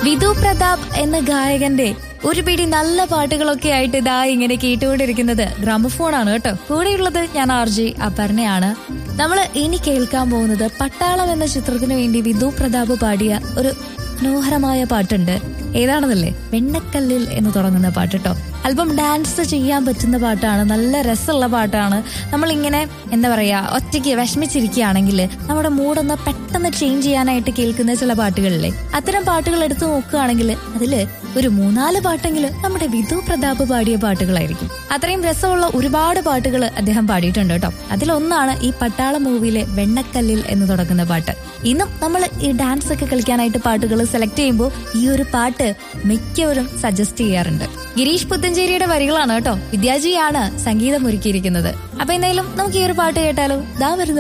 വിധു പ്രതാപ് എന്ന ഗായകന്റെ ഒരു പിടി നല്ല പാട്ടുകളൊക്കെ ആയിട്ട് ഇതാ ഇങ്ങനെ കേട്ടുകൊണ്ടിരിക്കുന്നത് ഗ്രാമഫോൺ ആണ് കേട്ടോ കൂടെയുള്ളത് ഞാൻ ആർ ജെ അപർണയാണ് നമ്മൾ ഇനി കേൾക്കാൻ പോകുന്നത് പട്ടാളം എന്ന ചിത്രത്തിന് വേണ്ടി വിധു പ്രതാപ് പാടിയ ഒരു മനോഹരമായ പാട്ടുണ്ട് ഏതാണെന്നല്ലേ വെണ്ണക്കല്ലിൽ എന്ന് തുടങ്ങുന്ന പാട്ട് കേട്ടോ അല്പം ഡാൻസ് ചെയ്യാൻ പറ്റുന്ന പാട്ടാണ് നല്ല രസമുള്ള പാട്ടാണ് നമ്മളിങ്ങനെ എന്താ പറയാ ഒറ്റയ്ക്ക് വിഷമിച്ചിരിക്കുകയാണെങ്കിൽ നമ്മുടെ മൂടൊന്ന് പെട്ടെന്ന് ചേഞ്ച് ചെയ്യാനായിട്ട് കേൾക്കുന്ന ചില പാട്ടുകളില്ലേ അത്തരം പാട്ടുകൾ എടുത്തു നോക്കുകയാണെങ്കിൽ അതില് ഒരു മൂന്നാല് പാട്ടെങ്കിലും നമ്മുടെ വിധു പ്രതാപ് പാടിയ പാട്ടുകളായിരിക്കും അത്രയും രസമുള്ള ഒരുപാട് പാട്ടുകൾ അദ്ദേഹം പാടിയിട്ടുണ്ട് കേട്ടോ അതിലൊന്നാണ് ഈ പട്ടാള മൂവിയിലെ വെണ്ണക്കല്ലിൽ എന്ന് തുടങ്ങുന്ന പാട്ട് ഇന്നും നമ്മൾ ഈ ഡാൻസ് ഒക്കെ കളിക്കാനായിട്ട് പാട്ടുകൾ സെലക്ട് ചെയ്യുമ്പോൾ ഈ ഒരു പാട്ട് മിക്കവരും സജസ്റ്റ് ചെയ്യാറുണ്ട് ഗിരീഷ് പുത്തഞ്ചേരിയുടെ വരികളാണ് കേട്ടോ വിദ്യാജിയാണ് സംഗീതം ഒരുക്കിയിരിക്കുന്നത് അപ്പൊ എന്തായാലും നമുക്ക് ഈ ഒരു പാട്ട് കേട്ടാലോ ദാ വരുന്നു